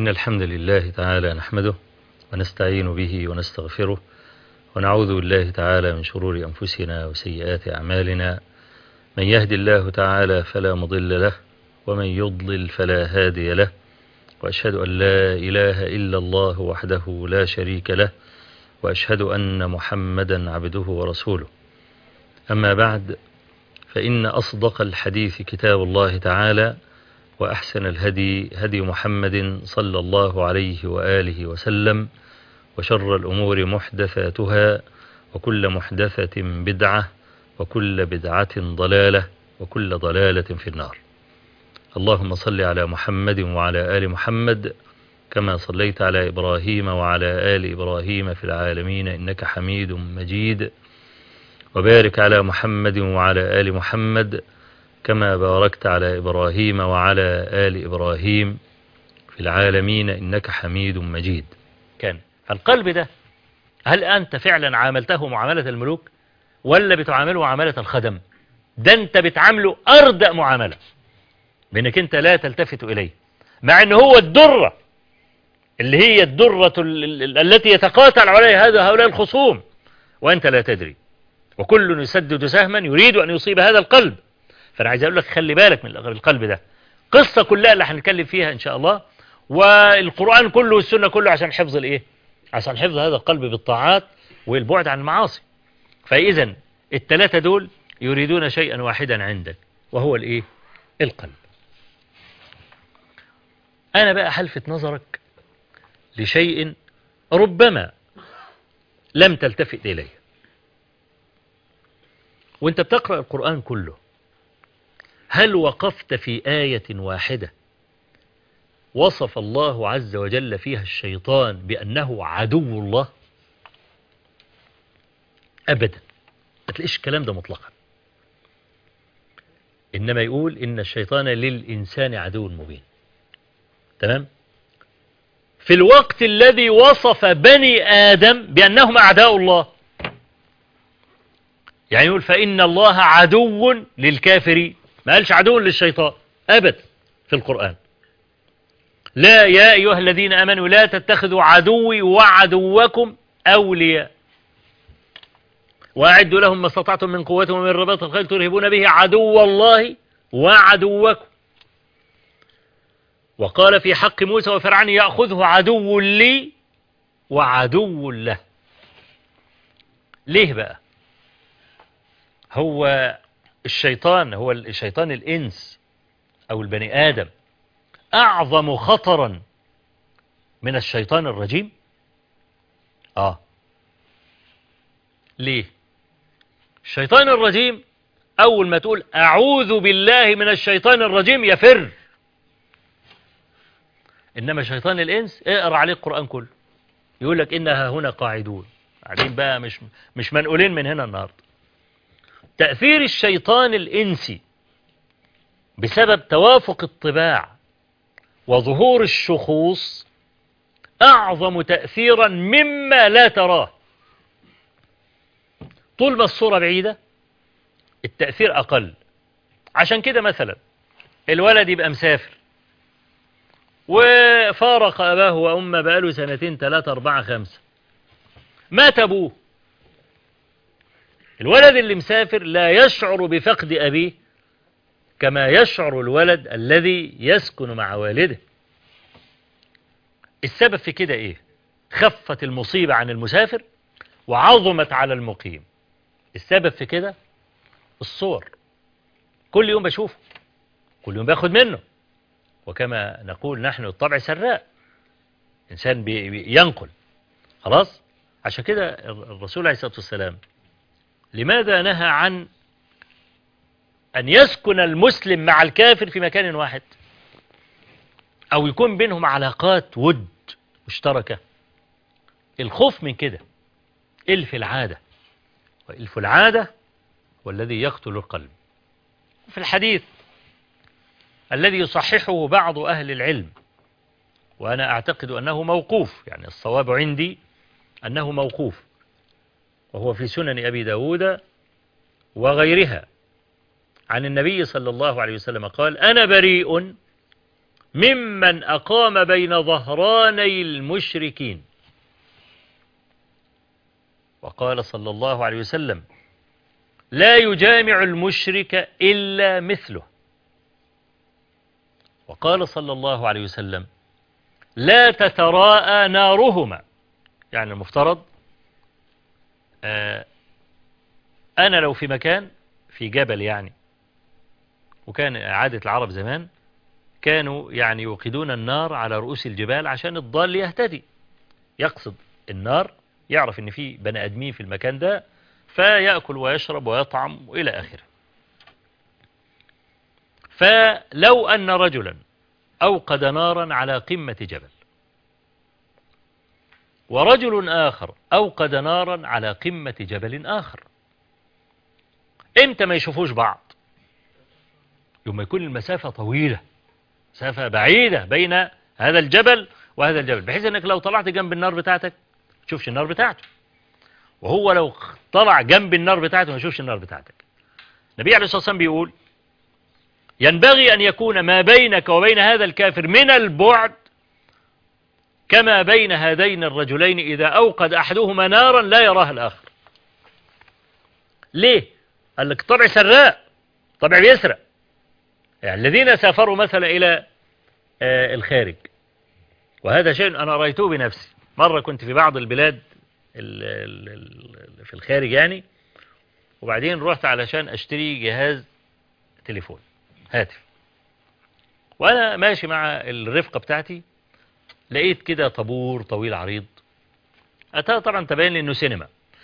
الحمد لله تعالى نحمده ونستعين به ونستغفره ونعوذ بالله تعالى من شرور أنفسنا وسيئات أعمالنا من يهد الله تعالى فلا مضل له ومن يضلل فلا هادي له وأشهد أن لا إله إلا الله وحده لا شريك له وأشهد أن محمدا عبده ورسوله أما بعد فإن أصدق الحديث كتاب الله تعالى وأحسن الهدي هدي محمد صلى الله عليه وآله وسلم وشر الأمور محدثاتها وكل محدثة بدعة وكل بدعة ضلالة وكل ضلالة في النار اللهم صل على محمد وعلى آل محمد كما صليت على إبراهيم وعلى آل إبراهيم في العالمين إنك حميد مجيد وبارك على محمد وعلى آل محمد كما باركت على إبراهيم وعلى آل إبراهيم في العالمين إنك حميد مجيد كان فالقلب ده هل أنت فعلا عاملته معاملة الملوك ولا بتعامله معاملة الخدم ده أنت بتعامله أردأ معاملة بأنك أنت لا تلتفت إليه مع أنه هو الدرة اللي هي الدرة التي يتقاتل عليها هذا هؤلاء الخصوم وأنت لا تدري وكل يسدد سهما يريد أن يصيب هذا القلب فأنا عايز أقول لك خلي بالك من القلب ده قصة كلها اللي هنتكلم فيها إن شاء الله والقرآن كله والسنة كله عشان حفظ الإيه عشان حفظ هذا القلب بالطاعات والبعد عن المعاصي فإذا الثلاثة دول يريدون شيئا واحدا عندك وهو الإيه القلب أنا بقى حلفت نظرك لشيء ربما لم تلتفت إليه وانت بتقرأ القرآن كله هل وقفت في آية واحدة وصف الله عز وجل فيها الشيطان بأنه عدو الله أبدا ما تلاقيش الكلام ده مطلقا إنما يقول إن الشيطان للإنسان عدو مبين تمام في الوقت الذي وصف بني آدم بأنهم أعداء الله يعني يقول فإن الله عدو للكافرين ما قالش عدو للشيطان أبدا في القرآن لا يا أيها الذين أمنوا لا تتخذوا عدوي وعدوكم أولياء وأعدوا لهم ما استطعتم من قوة ومن رباط الخيل ترهبون به عدو الله وعدوكم وقال في حق موسى وفرعون يأخذه عدو لي وعدو له ليه بقى هو الشيطان هو الشيطان الإنس أو البني آدم أعظم خطرا من الشيطان الرجيم آه ليه الشيطان الرجيم أول ما تقول أعوذ بالله من الشيطان الرجيم يفر إنما شيطان الإنس اقرأ عليه القرآن كله يقول لك إنها هنا قاعدون قاعدين بقى مش مش منقولين من هنا النهارده تأثير الشيطان الإنسي بسبب توافق الطباع وظهور الشخوص أعظم تأثيرا مما لا تراه طول ما الصورة بعيدة التأثير أقل عشان كده مثلا الولد يبقى مسافر وفارق أباه وأمه بقاله سنتين ثلاثة أربعة خمسة مات أبوه الولد اللي مسافر لا يشعر بفقد أبيه كما يشعر الولد الذي يسكن مع والده السبب في كده ايه خفت المصيبة عن المسافر وعظمت على المقيم السبب في كده الصور كل يوم بشوفه كل يوم باخد منه وكما نقول نحن الطبع سراء إنسان ينقل خلاص عشان كده الرسول عليه الصلاة والسلام لماذا نهى عن أن يسكن المسلم مع الكافر في مكان واحد أو يكون بينهم علاقات ود مشتركة الخوف من كده إلف العادة وإلف العادة والذي يقتل القلب في الحديث الذي يصححه بعض أهل العلم وأنا أعتقد أنه موقوف يعني الصواب عندي أنه موقوف وهو في سنن أبي داود وغيرها عن النبي صلى الله عليه وسلم قال أنا بريء ممن أقام بين ظهراني المشركين وقال صلى الله عليه وسلم لا يجامع المشرك إلا مثله وقال صلى الله عليه وسلم لا تتراءى نارهما يعني المفترض آه أنا لو في مكان في جبل يعني وكان عادة العرب زمان كانوا يعني يوقدون النار على رؤوس الجبال عشان الضال يهتدي يقصد النار يعرف ان في بني ادمين في المكان ده فيأكل ويشرب ويطعم وإلى آخره فلو أن رجلا أوقد نارا على قمة جبل ورجل آخر أوقد نارا على قمة جبل آخر امتى ما يشوفوش بعض يوم يكون المسافة طويلة مسافة بعيدة بين هذا الجبل وهذا الجبل بحيث انك لو طلعت جنب النار بتاعتك تشوفش النار بتاعته وهو لو طلع جنب النار بتاعته ما يشوفش النار بتاعتك النبي عليه الصلاة والسلام بيقول ينبغي أن يكون ما بينك وبين هذا الكافر من البعد كما بين هذين الرجلين إذا أوقد أحدهما نارا لا يراها الآخر ليه؟ قال لك طبع سراء طبع بيسرق يعني الذين سافروا مثلا إلى آه الخارج وهذا شيء أنا رأيته بنفسي مرة كنت في بعض البلاد ال ال ال في الخارج يعني وبعدين رحت علشان اشتري جهاز تليفون هاتف وانا ماشي مع الرفقة بتاعتي لقيت كده طابور طويل عريض اتى طبعا تبين لي انه سينما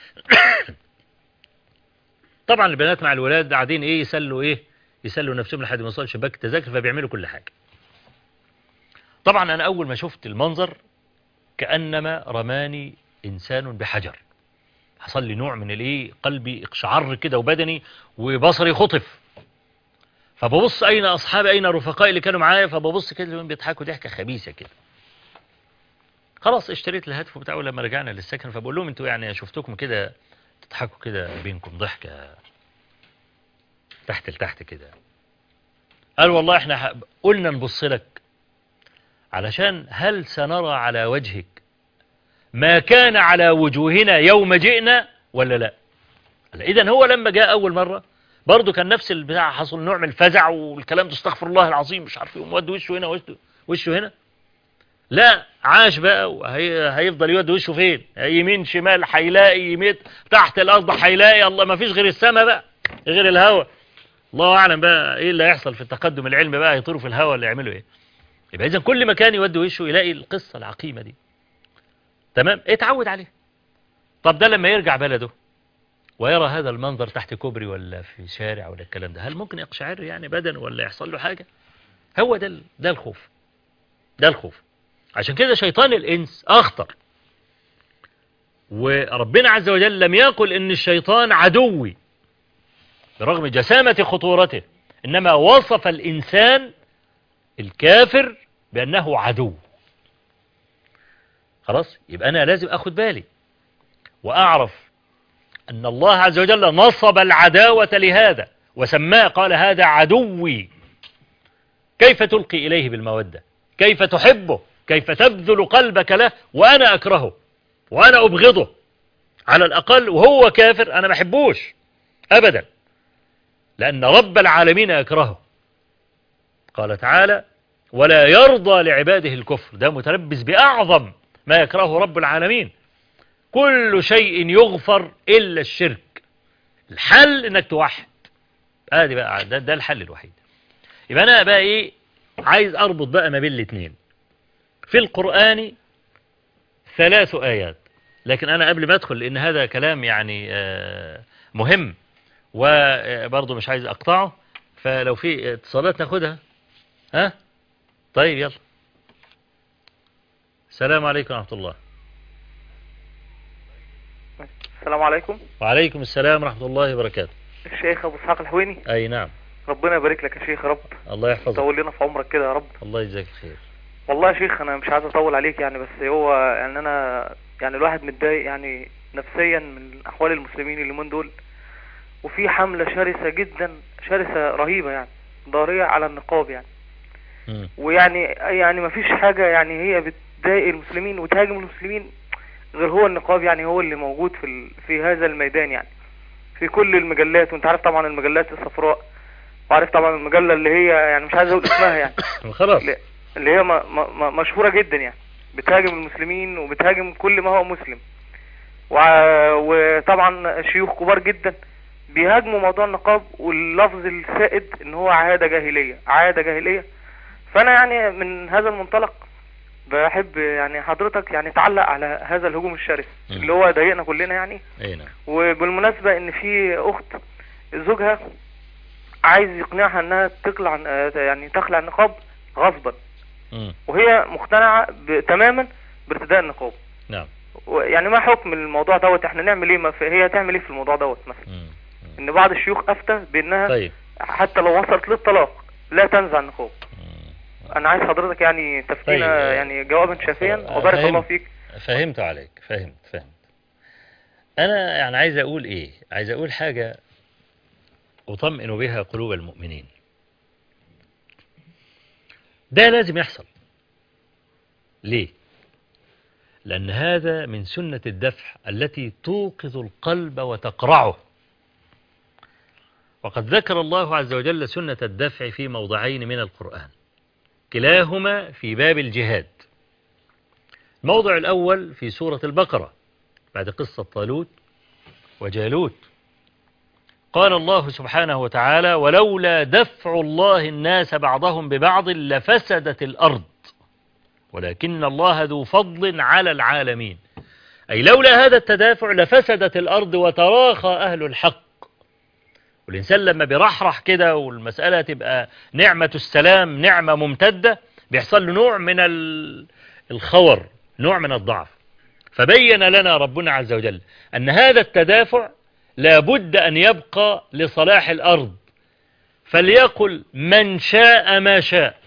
طبعا البنات مع الولاد قاعدين ايه يسلوا ايه يسلوا نفسهم لحد ما يوصلوا شباك التذاكر فبيعملوا كل حاجة طبعا انا اول ما شفت المنظر كأنما رماني إنسان بحجر حصل لي نوع من الايه قلبي اقشعر كده وبدني وبصري خطف فببص أين أصحابي أين رفقائي اللي كانوا معايا فببص كده لهم بيضحكوا ضحكة خبيثة كده خلاص اشتريت الهاتف بتاعه لما رجعنا للسكن فبقول لهم انتوا يعني شفتكم كده تضحكوا كده بينكم ضحكة تحت لتحت كده قال والله احنا قلنا نبص لك علشان هل سنرى على وجهك ما كان على وجوهنا يوم جئنا ولا لا إذا هو لما جاء أول مرة برضه كان نفس البتاع حصل نوع من الفزع والكلام ده استغفر الله العظيم مش عارف يقوم ود وشه هنا وشه, وشه هنا لا عاش بقى وهيفضل يود وشه فين يمين شمال هيلاقي يمين تحت الأرض هيلاقي الله ما فيش غير السماء بقى غير الهواء الله أعلم بقى إيه اللي هيحصل في التقدم العلمي بقى يطيروا في الهواء اللي يعملوا إيه يبقى إذا كل مكان يود وشه يلاقي القصة العقيمة دي تمام اتعود عليه طب ده لما يرجع بلده ويرى هذا المنظر تحت كوبري ولا في شارع ولا الكلام ده هل ممكن يقشعر يعني بدن ولا يحصل له حاجة هو ده ده الخوف ده الخوف عشان كده شيطان الإنس أخطر وربنا عز وجل لم يقل إن الشيطان عدوي برغم جسامة خطورته إنما وصف الإنسان الكافر بأنه عدو خلاص يبقى أنا لازم أخد بالي وأعرف أن الله عز وجل نصب العداوة لهذا وسماه قال هذا عدوي كيف تلقي إليه بالمودة كيف تحبه كيف تبذل قلبك له وأنا أكرهه وأنا أبغضه على الأقل وهو كافر أنا ما أحبوش أبدا لأن رب العالمين يكرهه قال تعالى ولا يرضى لعباده الكفر ده متلبس بأعظم ما يكرهه رب العالمين كل شيء يغفر إلا الشرك الحل إنك توحد ادي بقى ده, ده الحل الوحيد يبقى أنا بقى إيه عايز أربط بقى ما بين الاثنين في القرآن ثلاث آيات لكن أنا قبل ما أدخل لأن هذا كلام يعني مهم وبرضه مش عايز أقطعه فلو في اتصالات ناخدها ها طيب يلا السلام عليكم ورحمة الله السلام عليكم وعليكم السلام ورحمة الله وبركاته الشيخ ابو اسحاق الحويني أي نعم ربنا يبارك لك يا شيخ يا رب الله يحفظك طول لنا في عمرك كده يا رب الله يجزاك خير والله يا شيخ انا مش عايز اطول عليك يعني بس هو يعني انا يعني الواحد متضايق يعني نفسيا من احوال المسلمين اليومين دول وفي حملة شرسة جدا شرسة رهيبة يعني ضارية على النقاب يعني مم. ويعني يعني ما فيش حاجة يعني هي بتضايق المسلمين وتهاجم المسلمين غير هو النقاب يعني هو اللي موجود في ال... في هذا الميدان يعني في كل المجلات وانت عارف طبعا المجلات الصفراء وعارف طبعا المجلة اللي هي يعني مش عايز اقول اسمها يعني خلاص اللي- اللي هي م... م... م... مشهورة جدا يعني بتهاجم المسلمين وبتهاجم كل ما هو مسلم و... وطبعا شيوخ كبار جدا بيهاجموا موضوع النقاب واللفظ السائد ان هو عادة جاهلية عادة جاهلية فانا يعني من هذا المنطلق بحب يعني حضرتك يعني تعلق على هذا الهجوم الشرس مم. اللي هو ضايقنا كلنا يعني اي نعم وبالمناسبة ان في اخت زوجها عايز يقنعها انها تقلع آه، يعني تخلع النقاب غصبا مم. وهي مقتنعة ب- تماما بارتداء النقاب نعم و- يعني ما حكم الموضوع دوت احنا نعمل ايه ما في هي تعمل ايه في الموضوع دوت مثلا مم. مم. ان بعض الشيوخ افتى بانها طيب حتى لو وصلت للطلاق لا تنزع النقاب مم. انا عايز حضرتك يعني تفتينا طيب. يعني جوابا شافيا آه، وبارك فهمت. الله فيك فهمت عليك فهمت فهمت أنا يعني عايز أقول إيه عايز أقول حاجة أطمئن بها قلوب المؤمنين ده لازم يحصل ليه لأن هذا من سنة الدفع التي توقظ القلب وتقرعه وقد ذكر الله عز وجل سنة الدفع في موضعين من القرآن كلاهما في باب الجهاد الموضع الأول في سورة البقرة بعد قصة طالوت وجالوت قال الله سبحانه وتعالى ولولا دفع الله الناس بعضهم ببعض لفسدت الأرض ولكن الله ذو فضل على العالمين أي لولا هذا التدافع لفسدت الأرض وتراخى أهل الحق والإنسان لما بيرحرح كده والمسألة تبقى نعمة السلام نعمة ممتدة بيحصل له نوع من ال- الخور نوع من الضعف فبين لنا ربنا عز وجل أن هذا التدافع لابد أن يبقى لصلاح الأرض فليقل من شاء ما شاء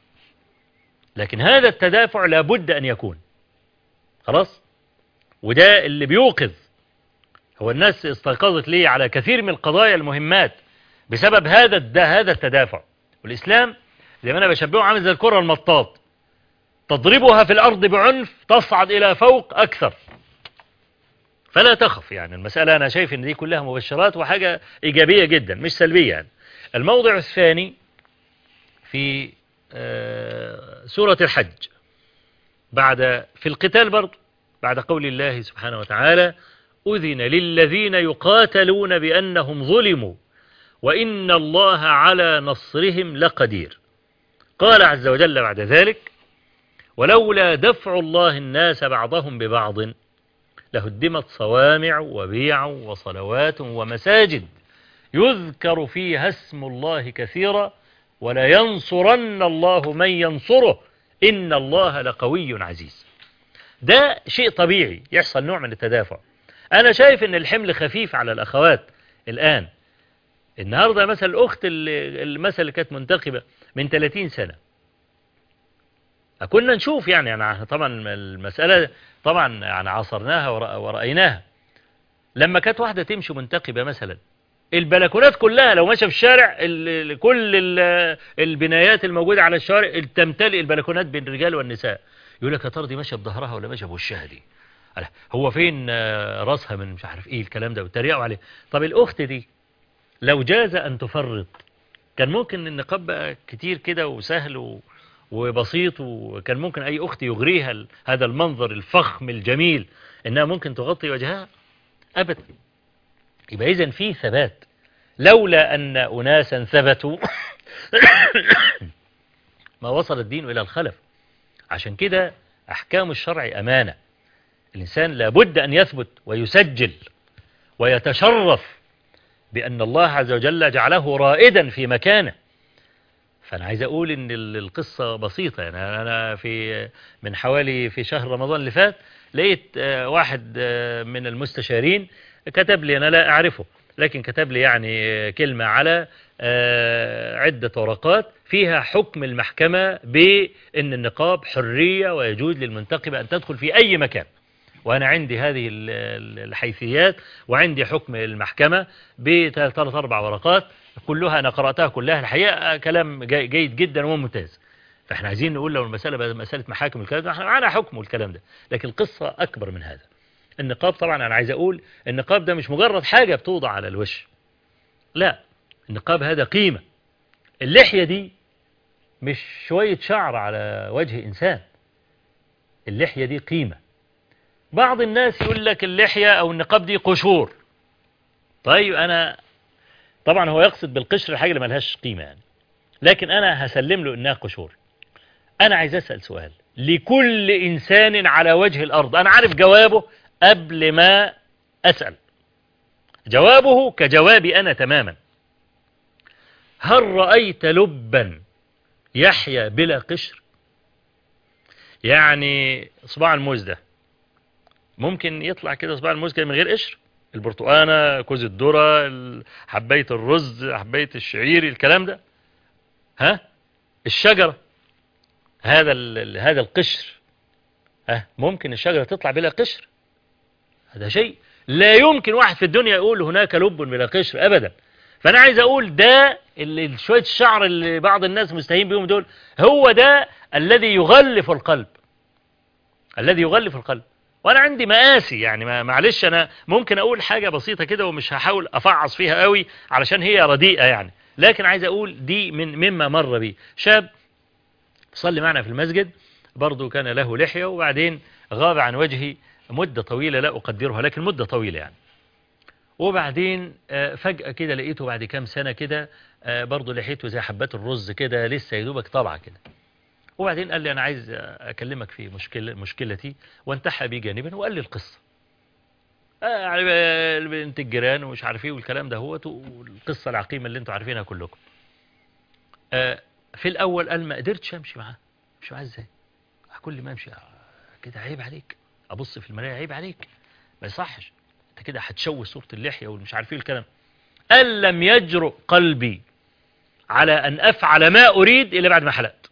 لكن هذا التدافع لابد أن يكون خلاص وده اللي بيوقظ هو الناس استيقظت ليه على كثير من القضايا المهمات بسبب هذا الد- هذا التدافع والإسلام زي ما أنا بشبهه عامل زي الكرة المطاط تضربها في الأرض بعنف تصعد إلى فوق أكثر فلا تخف يعني المسألة أنا شايف أن دي كلها مبشرات وحاجة إيجابية جدا مش سلبية يعني. الموضع الثاني في آه، سورة الحج بعد في القتال برضه بعد قول الله سبحانه وتعالى أذن للذين يقاتلون بأنهم ظلموا وإن الله على نصرهم لقدير قال عز وجل بعد ذلك ولولا دفع الله الناس بعضهم ببعض لهدمت صوامع وبيع وصلوات ومساجد يذكر فيها اسم الله كثيرا ولا ينصرن الله من ينصره إن الله لقوي عزيز ده شيء طبيعي يحصل نوع من التدافع أنا شايف أن الحمل خفيف على الأخوات الآن النهاردة مثلا الأخت اللي المثل اللي كانت منتخبة من 30 سنة كنا نشوف يعني أنا طبعا المسألة طبعا يعني عاصرناها ورأ- ورأيناها لما كانت واحدة تمشي منتقبة مثلا البلكونات كلها لو ماشى في الشارع ال- ال- كل ال- البنايات الموجودة على الشارع تمتلئ البلكونات بين الرجال والنساء يقول لك يا ترى دي ماشية بظهرها ولا ماشية بوشها دي ألا، هو فين آه، راسها من مش عارف ايه الكلام ده وتريقوا عليه طب الأخت دي لو جاز أن تفرط كان ممكن النقاب بقى كتير كده وسهل و... وبسيط وكان ممكن أي أخت يغريها ال- هذا المنظر الفخم الجميل إنها ممكن تغطي وجهها أبدا يبقى إذن في ثبات لولا أن أناسا ثبتوا ما وصل الدين إلى الخلف عشان كده أحكام الشرع أمانة الإنسان لابد أن يثبت ويسجل ويتشرف بأن الله عز وجل جعله رائدا في مكانه فأنا عايز أقول إن ال- القصة بسيطة يعني أنا في من حوالي في شهر رمضان اللي فات لقيت آه، واحد آه، من المستشارين كتب لي أنا لا أعرفه لكن كتب لي يعني آه، كلمة على آه، عدة ورقات فيها حكم المحكمة بأن النقاب حرية ويجوز للمنتقبة أن تدخل في أي مكان وأنا عندي هذه ال- ال- الحيثيات وعندي حكم المحكمة بثلاث أربع ورقات كلها أنا قرأتها كلها الحقيقة كلام جي- جيد جدا وممتاز فاحنا عايزين نقول لو المسألة بقى مسألة محاكم الكلام ده احنا معانا حكم والكلام ده لكن القصة أكبر من هذا النقاب طبعا أنا عايز أقول النقاب ده مش مجرد حاجة بتوضع على الوش لا النقاب هذا قيمة اللحية دي مش شوية شعر على وجه إنسان اللحية دي قيمة بعض الناس يقول لك اللحية أو النقاب دي قشور طيب أنا طبعا هو يقصد بالقشر الحاجة اللي ملهاش قيمة يعني لكن أنا هسلم له إنها قشور أنا عايز أسأل سؤال لكل إنسان على وجه الأرض أنا عارف جوابه قبل ما أسأل جوابه كجوابي أنا تماما هل رأيت لبا يحيا بلا قشر يعني صباع الموز ده ممكن يطلع كده صباع الموز كده من غير قشر البرتقانة كوز الذرة ال- حباية الرز حباية الشعير الكلام ده ها الشجرة هذا ال- ال- هذا القشر ها ممكن الشجرة تطلع بلا قشر هذا شيء لا يمكن واحد في الدنيا يقول هناك لب بلا قشر أبدا فأنا عايز أقول ده اللي شوية الشعر اللي بعض الناس مستهين بيهم دول هو ده الذي يغلف القلب الذي يغلف القلب وانا عندي مقاسي يعني ما معلش انا ممكن اقول حاجة بسيطة كده ومش هحاول افعص فيها قوي علشان هي رديئة يعني لكن عايز اقول دي من مما مر بي شاب صلي معنا في المسجد برضه كان له لحية وبعدين غاب عن وجهي مدة طويلة لا أقدرها لكن مدة طويلة يعني وبعدين آه، فجأة كده لقيته بعد كام سنة كده آه، برضه لحيته زي حبات الرز كده لسه يدوبك طالعة كده وبعدين قال لي أنا عايز أكلمك في مشكلة مشكلتي وانتحى بي جانبا وقال لي القصة آه، يعني آه، بنت الجيران ومش عارف ايه والكلام ده هو والقصة العقيمة اللي انتوا عارفينها كلكم آه، في الأول قال ما قدرتش أمشي معاه مش معاه ازاي كل ما أمشي آه، كده عيب عليك أبص في المراية عيب عليك ما يصحش انت كده هتشوه صورة اللحية والمش عارف ايه الكلام قال لم يجرؤ قلبي على أن أفعل ما أريد إلا بعد ما حلقت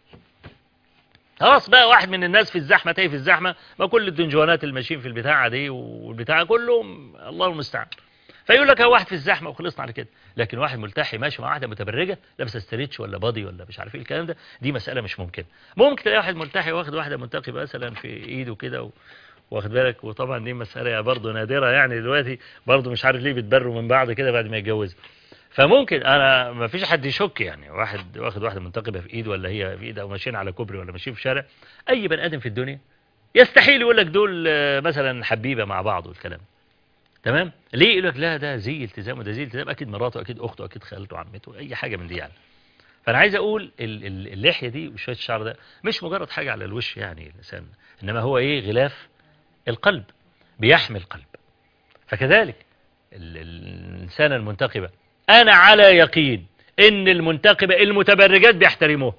خلاص بقى واحد من الناس في الزحمة تايه في الزحمة ما كل الدنجوانات اللي ماشيين في البتاعة دي والبتاعة كلهم الله المستعان فيقول لك هو واحد في الزحمة وخلصنا على كده لكن واحد ملتحي ماشي مع واحدة متبرجة لابسه ستريتش ولا بادي ولا مش عارف ايه الكلام ده دي مسألة مش ممكنة ممكن تلاقي واحد ملتحي واخد واحدة منتقبة مثلا في ايده كده و... واخد بالك وطبعا دي مسألة برضه نادرة يعني دلوقتي برضه مش عارف ليه بيتبروا من بعض كده بعد ما يتجوزوا فممكن انا ما فيش حد يشك يعني واحد واخد واحده منتقبه في ايد ولا هي في ايد او ماشيين على كوبري ولا ماشيين في شارع اي بني ادم في الدنيا يستحيل يقول لك دول آه، مثلا حبيبه مع بعض والكلام تمام ليه يقول لك لا ده زي التزام وده زي التزام اكيد مراته اكيد اخته اكيد خالته عمته اي حاجه من دي يعني فانا عايز اقول ال- ال- اللحيه دي وشويه الشعر ده مش مجرد حاجه على الوش يعني الانسان انما هو ايه غلاف القلب بيحمي القلب فكذلك ال- ال- الإنسانة المنتقبة أنا على يقين إن المنتقبة المتبرجات بيحترموها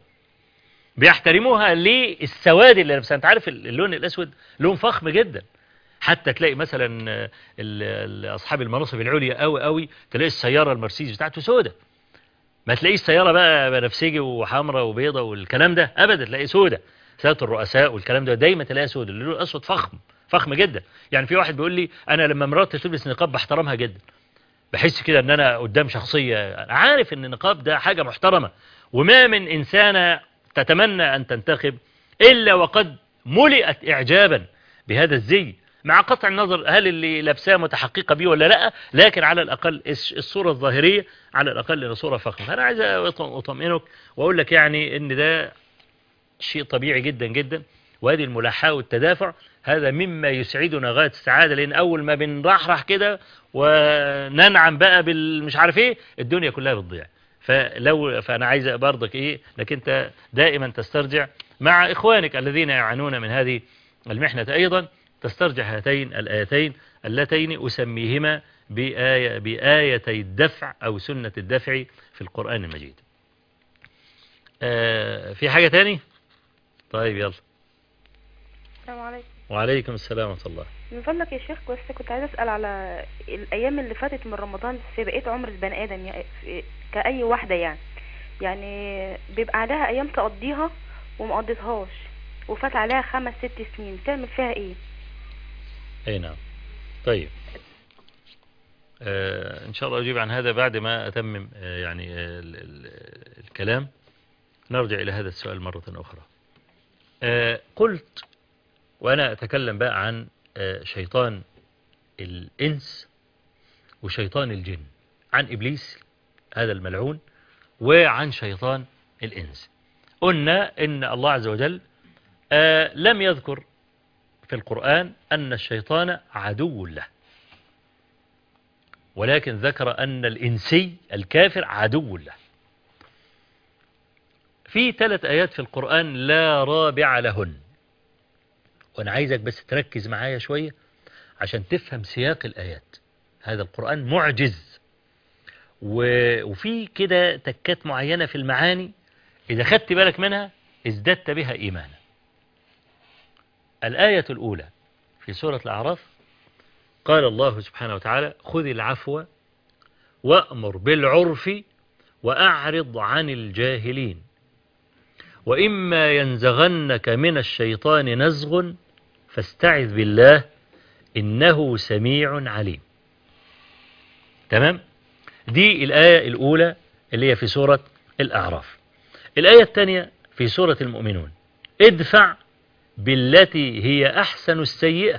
بيحترموها للسواد اللي لابسها أنت عارف اللون الأسود لون فخم جدا حتى تلاقي مثلا آه، ال- ال- أصحاب المناصب العليا قوي قوي تلاقي السيارة المرسيدس بتاعته سودة ما تلاقيش سيارة بقى بنفسجي وحمراء وبيضة والكلام ده أبدا تلاقي سودة سيارة الرؤساء والكلام ده دايما تلاقيها سودة اللون الأسود فخم فخم جدا يعني في واحد بيقول لي أنا لما مراتي تلبس نقاب بحترمها جدا بحس كده ان انا قدام شخصية أنا عارف ان النقاب ده حاجة محترمة وما من انسانة تتمنى ان تنتخب الا وقد ملئت اعجابا بهذا الزي مع قطع النظر هل اللي لابساه متحققة بيه ولا لا لكن على الاقل الس- الصورة الظاهرية على الاقل إنها صورة فخمة فانا عايز أط- اطمئنك واقول لك يعني ان ده شيء طبيعي جدا جدا وهذه الملاحاة والتدافع هذا مما يسعدنا غاية السعادة لأن أول ما بنرحرح كده وننعم بقى بالمش عارف إيه الدنيا كلها بتضيع فلو فأنا عايز برضك إيه إنك أنت دائما تسترجع مع إخوانك الذين يعانون من هذه المحنة أيضا تسترجع هاتين الآيتين اللتين أسميهما بآية بآيتي الدفع أو سنة الدفع في القرآن المجيد آه في حاجة تاني طيب يلا السلام عليكم وعليكم السلام ورحمة الله من فضلك يا شيخ بس كنت عايزه اسال على الايام اللي فاتت من رمضان في بقيه عمر البني ادم يعني في- كاي واحده يعني يعني بيبقى عليها ايام تقضيها وما قضيتهاش وفات عليها خمس ست سنين تعمل فيها ايه اي نعم طيب آه ان شاء الله اجيب عن هذا بعد ما اتمم آه يعني آه ال ال الكلام نرجع إلى هذا السؤال مرة أخرى آه قلت وأنا أتكلم بقى عن آه شيطان الإنس وشيطان الجن عن إبليس هذا الملعون وعن شيطان الإنس قلنا إن الله عز وجل آه لم يذكر في القرآن أن الشيطان عدو له ولكن ذكر أن الإنسي الكافر عدو له في ثلاث آيات في القرآن لا رابع لهن وأنا عايزك بس تركز معايا شوية عشان تفهم سياق الآيات هذا القرآن معجز و- وفي كده تكات معينة في المعاني إذا خدت بالك منها ازددت بها إيمانا الآية الأولى في سورة الأعراف قال الله سبحانه وتعالى خذ العفو وأمر بالعرف وأعرض عن الجاهلين وإما ينزغنك من الشيطان نزغ فاستعذ بالله إنه سميع عليم تمام دي الآية الأولى اللي هي في سورة الأعراف الآية الثانية في سورة المؤمنون ادفع بالتي هي أحسن السيئة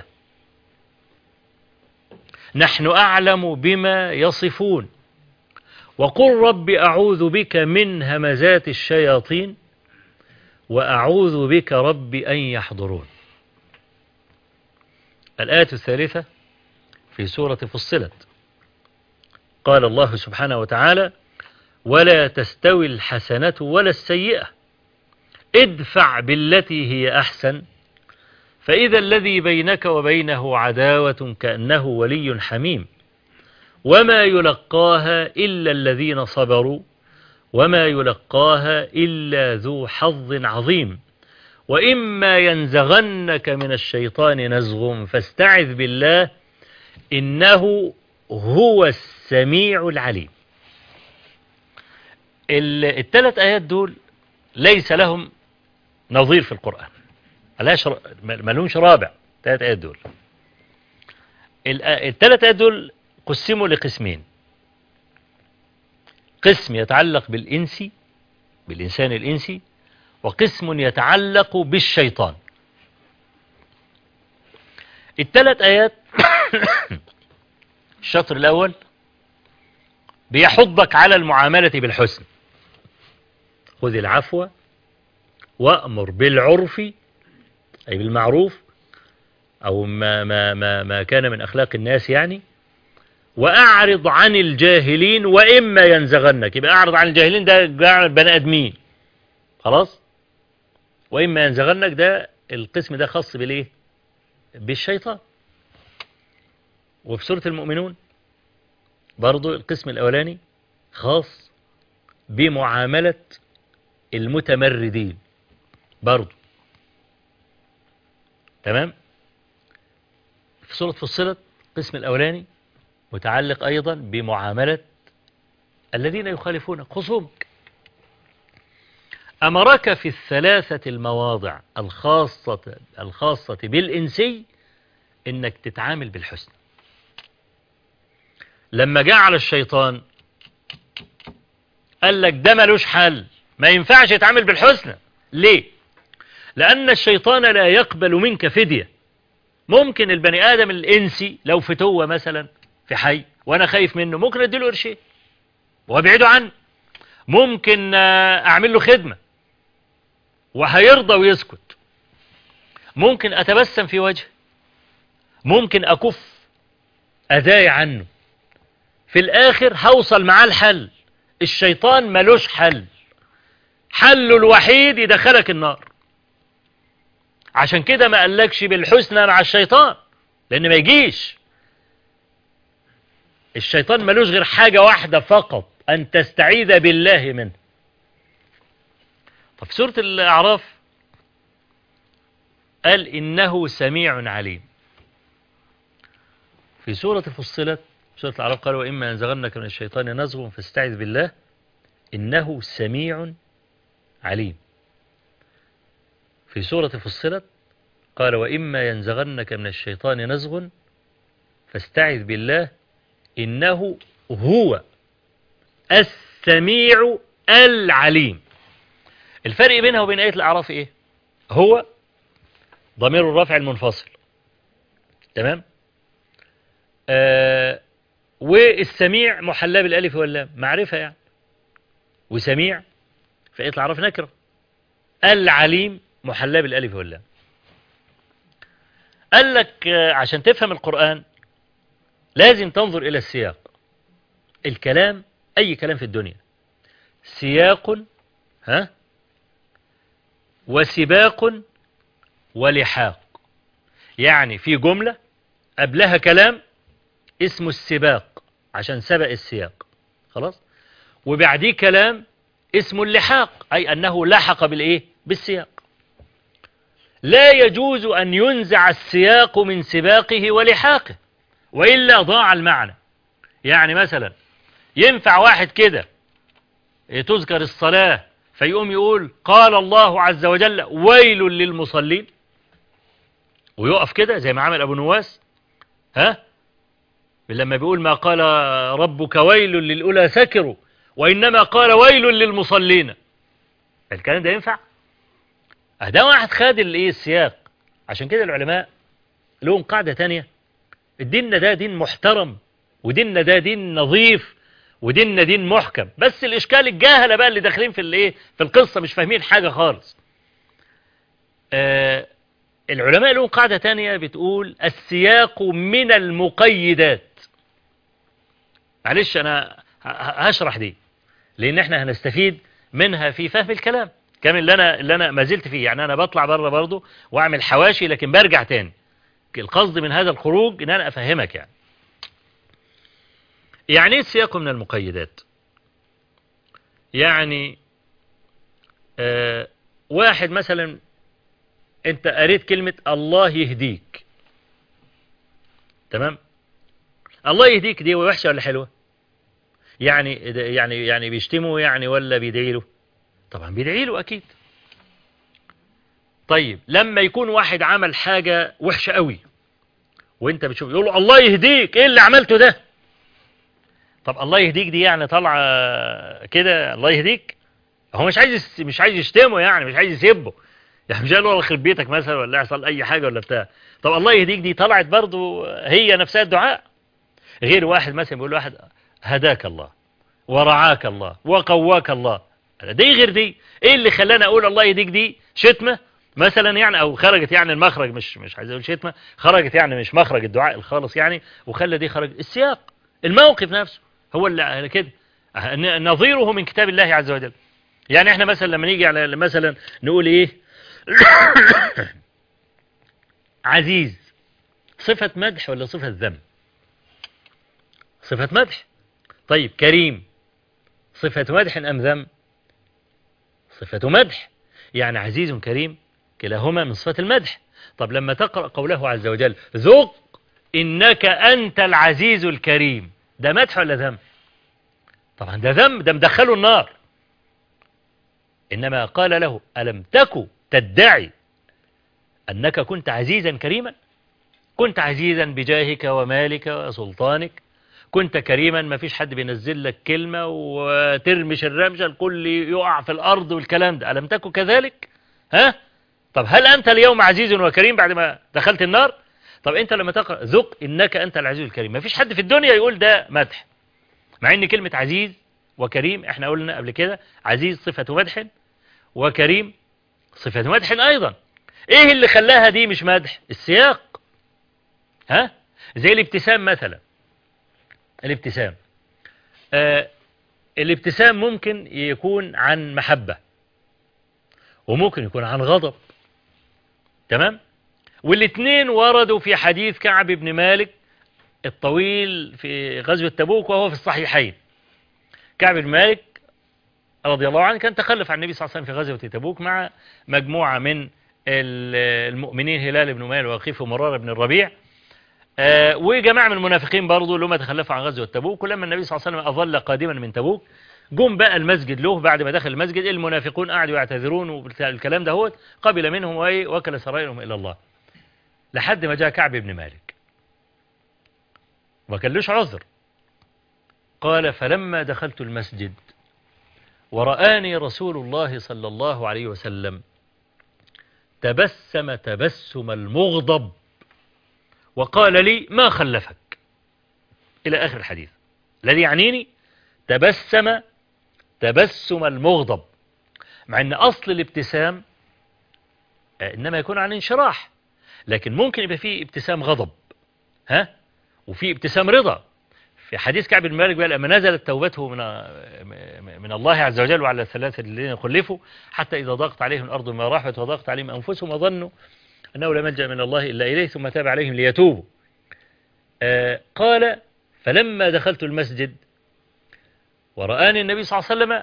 نحن أعلم بما يصفون وقل رب أعوذ بك من همزات الشياطين وأعوذ بك رب أن يحضرون الآية الثالثة في سورة فصلت قال الله سبحانه وتعالى ولا تستوي الحسنة ولا السيئة ادفع بالتي هي أحسن فإذا الذي بينك وبينه عداوة كأنه ولي حميم وما يلقاها إلا الذين صبروا وما يلقاها إلا ذو حظ عظيم وإما ينزغنك من الشيطان نزغ فاستعذ بالله إنه هو السميع العليم ال- الثلاث آيات دول ليس لهم نظير في القرآن ملهاش ر- ملهمش رابع الثلاث آيات دول ال- الثلاث آيات دول قسموا لقسمين قسم يتعلق بالإنسي بالإنسان الإنسي وقسم يتعلق بالشيطان الثلاث آيات الشطر الأول بيحضك على المعاملة بالحسن خذ العفو وأمر بالعرف أي بالمعروف أو ما, ما, ما, ما كان من أخلاق الناس يعني وأعرض عن الجاهلين وإما ينزغنك يبقى أعرض عن الجاهلين ده جعل بني آدمين خلاص وإما ينزغنك ده القسم ده خاص بالإيه بالشيطان وفي سورة المؤمنون برضو القسم الأولاني خاص بمعاملة المتمردين برضو تمام في سورة فصلت القسم الأولاني متعلق أيضا بمعاملة الذين يخالفونك خصومك أمرك في الثلاثة المواضع الخاصة الخاصة بالإنسي إنك تتعامل بالحسن لما جاء على الشيطان قال لك ده ملوش حل ما ينفعش يتعامل بالحسنى ليه لأن الشيطان لا يقبل منك فدية ممكن البني آدم الإنسي لو فتوة مثلا في حي وأنا خايف منه ممكن أديله قرشين وأبعده عنه ممكن آه، أعمل له خدمة وهيرضى ويسكت ممكن أتبسم في وجهه ممكن أكف أداي عنه في الآخر هوصل معاه الحل الشيطان ملوش حل حله الوحيد يدخلك النار عشان كده ما قالكش بالحسنى مع الشيطان لأن ما يجيش الشيطان ملوش غير حاجة واحدة فقط أن تستعيذ بالله منه طب في سورة الأعراف قال إنه سميع عليم في سورة فصلت سورة الأعراف قال وإما ينزغنك من الشيطان نزغ فاستعذ بالله إنه سميع عليم في سورة فصلت قال وإما ينزغنك من الشيطان نزغ فاستعذ بالله إنه هو السميع العليم الفرق بينها وبين آية الأعراف إيه هو ضمير الرفع المنفصل تمام آه والسميع محلى بالالف واللام معرفة يعني وسميع في آية الأعراف نكرة العليم محلى بالالف واللام قال لك آه، عشان تفهم القرآن لازم تنظر إلى السياق الكلام أي كلام في الدنيا سياق ها وسباق ولحاق يعني في جملة قبلها كلام اسمه السباق عشان سبق السياق خلاص وبعديه كلام اسمه اللحاق أي أنه لحق بالإيه بالسياق لا يجوز أن ينزع السياق من سباقه ولحاقه وإلا ضاع المعنى يعني مثلا ينفع واحد كده تذكر الصلاة فيقوم يقول قال الله عز وجل ويل للمصلين ويقف كده زي ما عمل أبو نواس ها لما بيقول ما قال ربك ويل للأولى سكروا وإنما قال ويل للمصلين الكلام ده ينفع ده واحد خد الايه السياق عشان كده العلماء لهم قاعدة تانية الدين ده دين محترم وديننا ده دين نظيف وديننا دين محكم بس الإشكال الجاهلة بقى اللي داخلين في الايه في القصة مش فاهمين حاجة خالص آه العلماء لهم قاعدة تانية بتقول السياق من المقيدات معلش أنا ه- ه- هشرح دي لأن احنا هنستفيد منها في فهم الكلام كامل اللي أنا, اللي أنا ما زلت فيه يعني أنا بطلع بره برضه وأعمل حواشي لكن برجع تاني القصد من هذا الخروج إن أنا أفهمك يعني يعني ايه السياق من المقيدات يعني آه واحد مثلا انت قريت كلمة الله يهديك تمام الله يهديك دي وحشة ولا حلوة يعني يعني يعني بيشتمه يعني ولا بيدعي له طبعا بيدعي له اكيد طيب لما يكون واحد عمل حاجة وحشة قوي وانت بتشوف يقول له الله يهديك ايه اللي عملته ده طب الله يهديك دي يعني طالعه كده الله يهديك هو مش عايز مش عايز يشتمه يعني مش عايز يسبه يعني مش قال له يخرب بيتك مثلا ولا يحصل اي حاجه ولا بتاع طب الله يهديك دي طلعت برضو هي نفسها الدعاء غير واحد مثلا بيقول واحد هداك الله ورعاك الله وقواك الله دي غير دي ايه اللي خلاني اقول الله يهديك دي شتمه مثلا يعني او خرجت يعني المخرج مش مش عايز اقول شتمه خرجت يعني مش مخرج الدعاء الخالص يعني وخلى دي خرج السياق الموقف نفسه هو اللي كده نظيره من كتاب الله عز وجل يعني احنا مثلا لما نيجي على مثلا نقول ايه عزيز صفة مدح ولا صفة ذم صفة مدح طيب كريم صفة مدح أم ذم صفة مدح يعني عزيز كريم كلاهما من صفة المدح طب لما تقرأ قوله عز وجل ذق إنك أنت العزيز الكريم ده مدح ولا ذم طبعا ده ذم ده مدخله النار إنما قال له ألم تك تدعي أنك كنت عزيزا كريما كنت عزيزا بجاهك ومالك وسلطانك كنت كريما ما فيش حد بينزل لك كلمة وترمش الرمشة الكل يقع في الأرض والكلام ده ألم تكن كذلك ها طب هل أنت اليوم عزيز وكريم بعد ما دخلت النار طب أنت لما تقرأ ذق إنك أنت العزيز الكريم ما فيش حد في الدنيا يقول ده مدح مع ان كلمة عزيز وكريم احنا قلنا قبل كده عزيز صفة مدح وكريم صفة مدح ايضا ايه اللي خلاها دي مش مدح السياق ها زي الابتسام مثلا الابتسام آه الابتسام ممكن يكون عن محبة وممكن يكون عن غضب تمام والاثنين وردوا في حديث كعب بن مالك الطويل في غزوة تبوك وهو في الصحيحين كعب بن مالك رضي الله عنه كان تخلف عن النبي صلى الله عليه وسلم في غزوة تبوك مع مجموعة من المؤمنين هلال بن أمية وقيف ومرار بن الربيع وجماعة من المنافقين برضو اللي هم تخلفوا عن غزوة تبوك ولما النبي صلى الله عليه وسلم أظل قادما من تبوك جم بقى المسجد له بعد ما دخل المسجد المنافقون قعدوا يعتذرون والكلام ده هو قبل منهم وكل سرائرهم إلى الله لحد ما جاء كعب بن مالك ما كان لوش عذر قال فلما دخلت المسجد ورآني رسول الله صلى الله عليه وسلم تبسم تبسم المغضب وقال لي ما خلفك إلى آخر الحديث الذي يعنيني تبسم تبسم المغضب مع أن أصل الابتسام آه، إنما يكون عن انشراح لكن ممكن يبقى فيه ابتسام غضب ها وفي ابتسام رضا في حديث كعب بن مالك بقى لما نزلت توبته من من الله عز وجل وعلى الثلاثة الذين خلفوا حتى إذا ضاقت عليهم الأرض ما راحت وضاقت عليهم أنفسهم وظنوا أنه لا ملجأ من الله إلا إليه ثم تاب عليهم ليتوبوا آه قال فلما دخلت المسجد ورآني النبي صلى الله عليه وسلم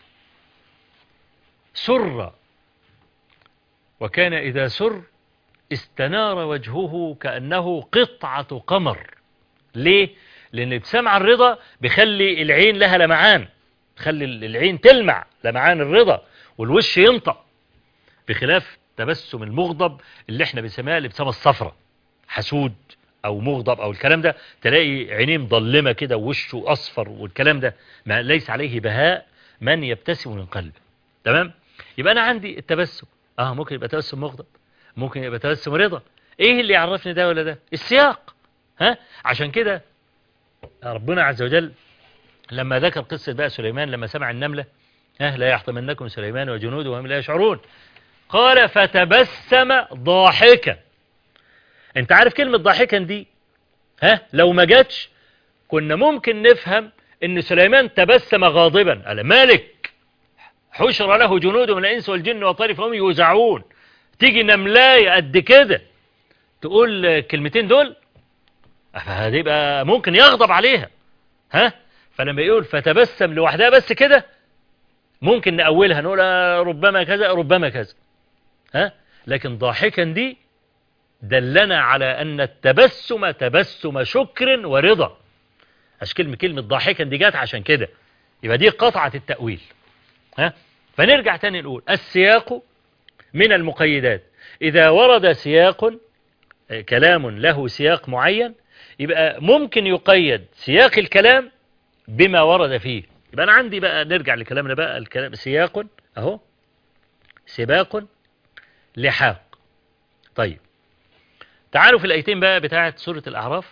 سر وكان إذا سر استنار وجهه كأنه قطعة قمر ليه؟ لأن الابتسام عن الرضا بيخلي العين لها لمعان تخلي العين تلمع لمعان الرضا والوش ينطق بخلاف تبسم المغضب اللي احنا بنسميها الابتسامة الصفراء حسود او مغضب او الكلام ده تلاقي عينيه مظلمة كده ووشه اصفر والكلام ده ما ليس عليه بهاء من يبتسم من قلبه تمام يبقى انا عندي التبسم اه ممكن يبقى تبسم مغضب ممكن يبقى تبسم رضا ايه اللي يعرفني ده ولا ده السياق ها عشان كده ربنا عز وجل لما ذكر قصة بقى سليمان لما سمع النملة ها لا يحطمنكم سليمان وجنوده وهم لا يشعرون قال فتبسم ضاحكا انت عارف كلمة ضاحكا دي ها لو ما جاتش كنا ممكن نفهم ان سليمان تبسم غاضبا قال مالك حشر له جنود من الانس والجن والطير فهم يوزعون تيجي نملاية قد كده تقول الكلمتين دول فهتبقى ممكن يغضب عليها ها فلما يقول فتبسم لوحدها بس كده ممكن نأولها نقول ربما كذا ربما كذا ها لكن ضاحكا دي دلنا على أن التبسم تبسم شكر ورضا عشان كلمة كلمة ضاحكا دي جات عشان كده يبقى دي قطعة التأويل ها فنرجع تاني نقول السياق من المقيدات إذا ورد سياق كلام له سياق معين يبقى ممكن يقيد سياق الكلام بما ورد فيه يبقى أنا عندي بقى نرجع لكلامنا بقى الكلام سياق أهو سباق لحاق طيب تعالوا في الآيتين بقى بتاعة سورة الأعراف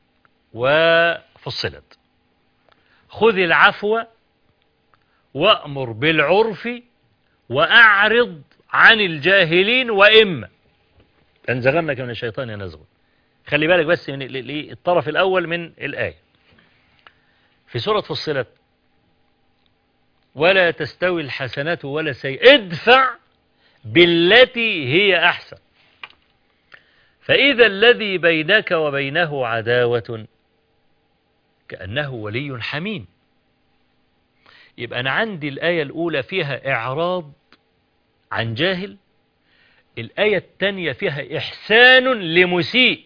وفصلت خذ العفو وأمر بالعرف وأعرض عن الجاهلين وإما تنزغنك من الشيطان ينزغ خلي بالك بس من الطرف الأول من الآية في سورة فصلت ولا تستوي الحسنات ولا سيء ادفع بالتي هي أحسن فإذا الذي بينك وبينه عداوة كأنه ولي حميم يبقى أنا عندي الآية الأولى فيها إعراض عن جاهل الآية الثانية فيها إحسان لمسيء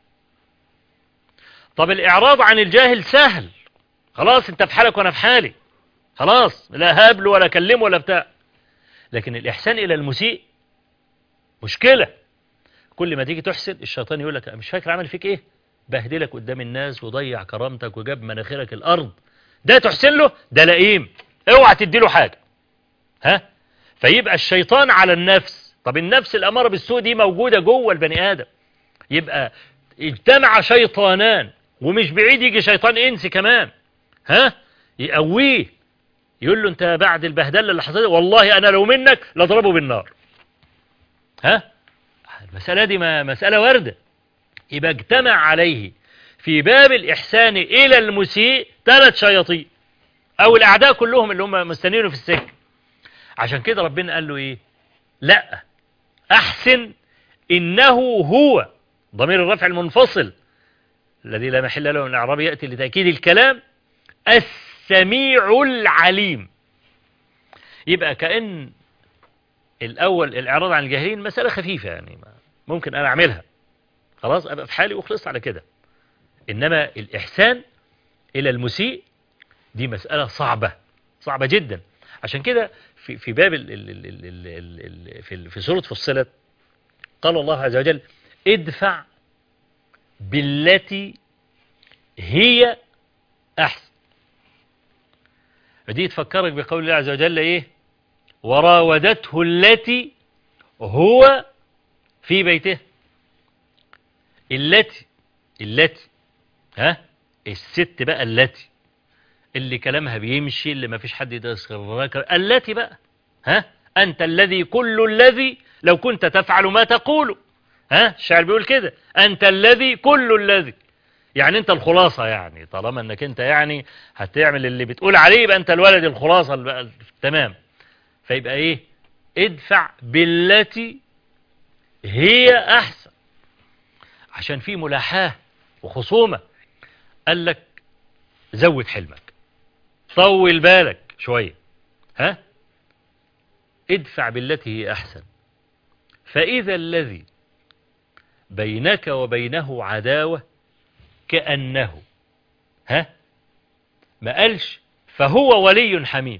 طب الإعراض عن الجاهل سهل خلاص انت في حالك وانا في حالي خلاص لا هابله ولا كلمه ولا بتاع لكن الإحسان إلى المسيء مشكلة كل ما تيجي تحسن الشيطان يقول لك مش فاكر عمل فيك ايه بهدلك قدام الناس وضيع كرامتك وجاب مناخيرك الأرض ده تحسن له ده لئيم اوعى تديله حاجة ها فيبقى الشيطان على النفس طب النفس الأمارة بالسوء دي موجودة جوه البني آدم يبقى اجتمع شيطانان ومش بعيد يجي شيطان انسي كمان ها يقويه يقول له انت بعد البهدله اللي حصلت والله انا لو منك لاضربه بالنار ها المساله دي ما مساله وارده يبقى اجتمع عليه في باب الاحسان الى المسيء ثلاث شياطين او الاعداء كلهم اللي هم مستنينه في السجن عشان كده ربنا قال له ايه لا احسن انه هو ضمير الرفع المنفصل الذي لا محل له من الاعراب ياتي لتاكيد الكلام السميع العليم يبقى كأن الأول الإعراض عن الجاهلين مسألة خفيفة يعني ممكن أنا أعملها خلاص أبقى في حالي وخلصت على كده إنما الإحسان إلى المسيء دي مسألة صعبة صعبة جدا عشان كده في في باب ال ال ال ال ال ال في في سورة فصلت قال الله عز وجل ادفع بالتي هي أحسن فدي تفكرك بقول الله عز وجل إيه وراودته التي هو في بيته التي التي ها الست بقى التي اللي كلامها بيمشي اللي ما فيش حد يدخل التي بقى ها أنت الذي كل الذي لو كنت تفعل ما تقول ها الشاعر بيقول كده أنت الذي كل الذي يعني أنت الخلاصة يعني طالما أنك أنت يعني هتعمل اللي بتقول عليه يبقى أنت الولد الخلاصة بقى تمام فيبقى إيه ادفع بالتي هي أحسن عشان في ملاحاة وخصومة قال لك زود حلمك طول بالك شوية ها ادفع بالتي هي أحسن فإذا الذي بينك وبينه عداوة كأنه ها ما قالش فهو ولي حميم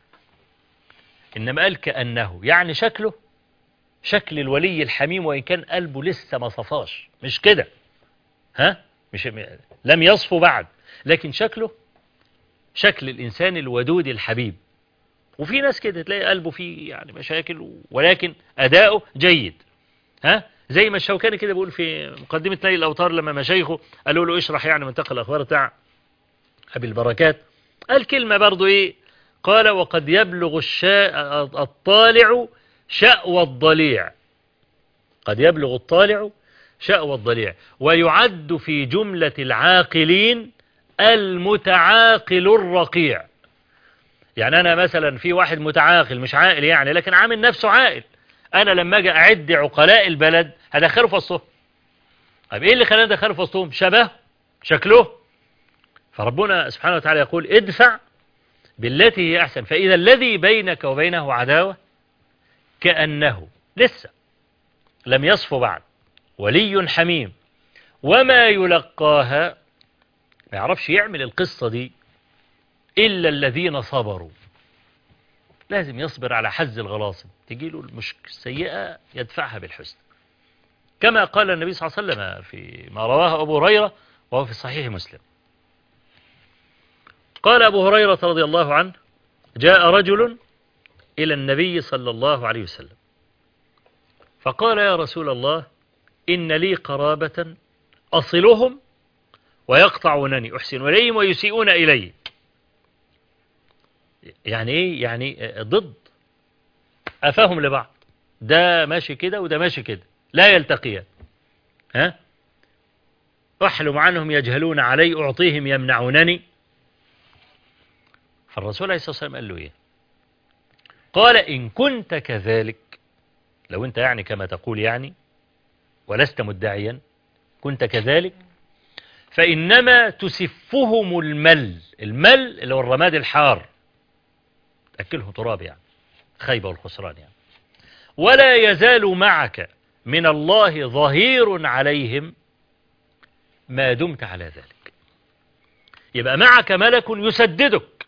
إنما قال كأنه يعني شكله شكل الولي الحميم وإن كان قلبه لسه ما صفاش مش كده ها مش لم يصفو بعد لكن شكله شكل الإنسان الودود الحبيب وفي ناس كده تلاقي قلبه فيه يعني مشاكل ولكن أداؤه جيد ها زي ما الشوكاني كده بيقول في مقدمة نيل الأوتار لما مشايخه قالوا له اشرح يعني منتقى الأخبار بتاع أبي البركات قال كلمة برضو إيه قال وقد يبلغ الشاء الطالع شأوى الضليع قد يبلغ الطالع شأوى الضليع ويعد في جملة العاقلين المتعاقل الرقيع يعني أنا مثلا في واحد متعاقل مش عاقل يعني لكن عامل نفسه عاقل أنا لما أجي أعد عقلاء البلد هدخله في وسطهم طيب إيه اللي خلاني أدخله في وسطهم شبه شكله فربنا سبحانه وتعالى يقول ادفع بالتي هي أحسن فإذا الذي بينك وبينه عداوة كأنه لسه لم يصفو بعد ولي حميم وما يلقاها ما يعرفش يعمل القصة دي إلا الذين صبروا لازم يصبر على حز الغلاصم تجي له المشكلة السيئة يدفعها بالحسن كما قال النبي صلى الله عليه وسلم في ما رواه أبو هريرة وهو في صحيح مسلم قال أبو هريرة رضي الله عنه جاء رجل إلى النبي صلى الله عليه وسلم فقال يا رسول الله إن لي قرابة أصلهم ويقطعونني أحسن إليهم ويسيئون إلي يعني إيه يعني ضد أفاهم لبعض ده ماشي كده وده ماشي كده لا يلتقيان ها أحلم عنهم يجهلون علي أعطيهم يمنعونني فالرسول عليه الصلاة والسلام قال له إيه قال إن كنت كذلك لو أنت يعني كما تقول يعني ولست مدعيا كنت كذلك فإنما تسفهم المل المل اللي هو الرماد الحار تأكله تراب يعني خيبة والخسران يعني ولا يزال معك من الله ظهير عليهم ما دمت على ذلك يبقى معك ملك يسددك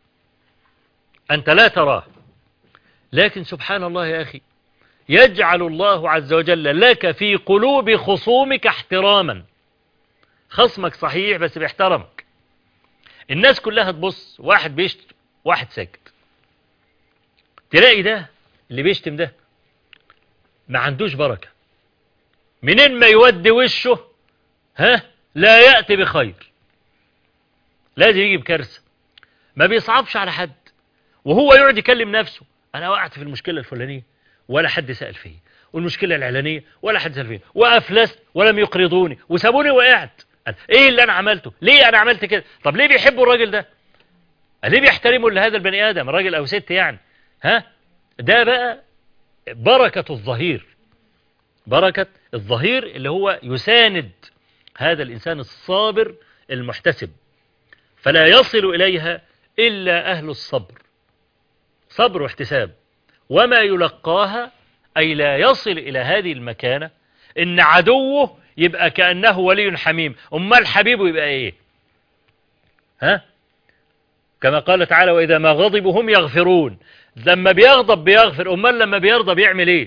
أنت لا تراه لكن سبحان الله يا أخي يجعل الله عز وجل لك في قلوب خصومك احتراما خصمك صحيح بس بيحترمك الناس كلها تبص واحد بيشتم واحد ساكت تلاقي ده اللي بيشتم ده ما عندوش بركة منين ما يودي وشه ها لا يأتي بخير لازم يجي بكارثة ما بيصعبش على حد وهو يقعد يكلم نفسه أنا وقعت في المشكلة الفلانية ولا حد سأل فيه والمشكلة الإعلانية ولا حد سأل فيه وأفلست ولم يقرضوني وسابوني وقعت إيه اللي أنا عملته ليه أنا عملت كده طب ليه بيحبوا الراجل ده ليه بيحترموا لهذا البني آدم راجل أو ست يعني ها ده بقى بركة الظهير بركة الظهير اللي هو يساند هذا الإنسان الصابر المحتسب فلا يصل إليها إلا أهل الصبر صبر واحتساب وما يلقاها أي لا يصل إلى هذه المكانة إن عدوه يبقى كأنه ولي حميم أمال حبيبه يبقى إيه ها كما قال تعالى وإذا ما غضبوا هم يغفرون لما بيغضب بيغفر أمال لما بيرضى بيعمل إيه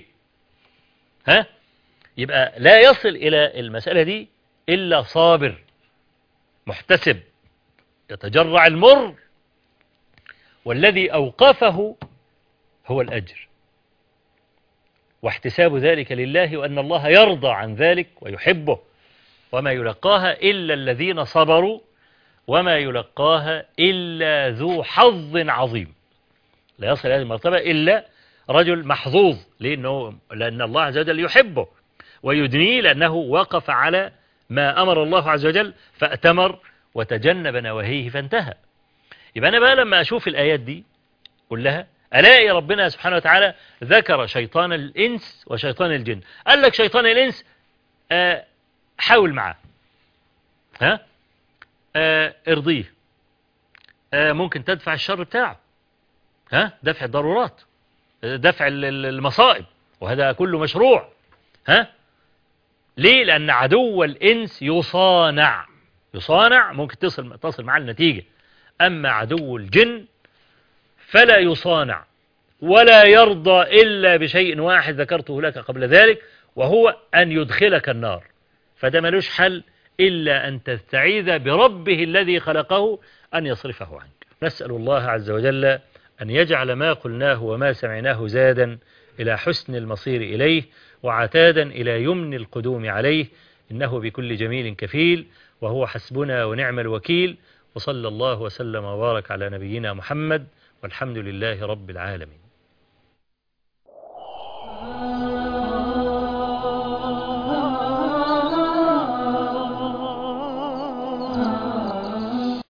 ها يبقى لا يصل إلى المسألة دي إلا صابر محتسب يتجرع المر والذي أوقفه هو الأجر واحتساب ذلك لله وأن الله يرضى عن ذلك ويحبه وما يلقاها إلا الذين صبروا وما يلقاها إلا ذو حظ عظيم لا يصل هذه المرتبة إلا رجل محظوظ لأنه لأن الله عز وجل يحبه ويدنيه لأنه وقف على ما أمر الله عز وجل فأتمر وتجنب نواهيه فانتهى يبقى أنا بقى لما أشوف الآيات دي كلها ألاقي ربنا سبحانه وتعالى ذكر شيطان الإنس وشيطان الجن قال لك شيطان الإنس آه حاول معاه ها آه ارضيه آه ممكن تدفع الشر بتاعه ها دفع الضرورات دفع المصائب وهذا كله مشروع ها ليه لأن عدو الإنس يصانع يصانع ممكن تصل تصل معاه النتيجة أما عدو الجن فلا يصانع ولا يرضى إلا بشيء واحد ذكرته لك قبل ذلك وهو أن يدخلك النار فده ملوش حل إلا أن تستعيذ بربه الذي خلقه أن يصرفه عنك نسأل الله عز وجل أن يجعل ما قلناه وما سمعناه زادا إلى حسن المصير إليه وعتادا إلى يمن القدوم عليه إنه بكل جميل كفيل وهو حسبنا ونعم الوكيل وصلى الله وسلم وبارك على نبينا محمد والحمد لله رب العالمين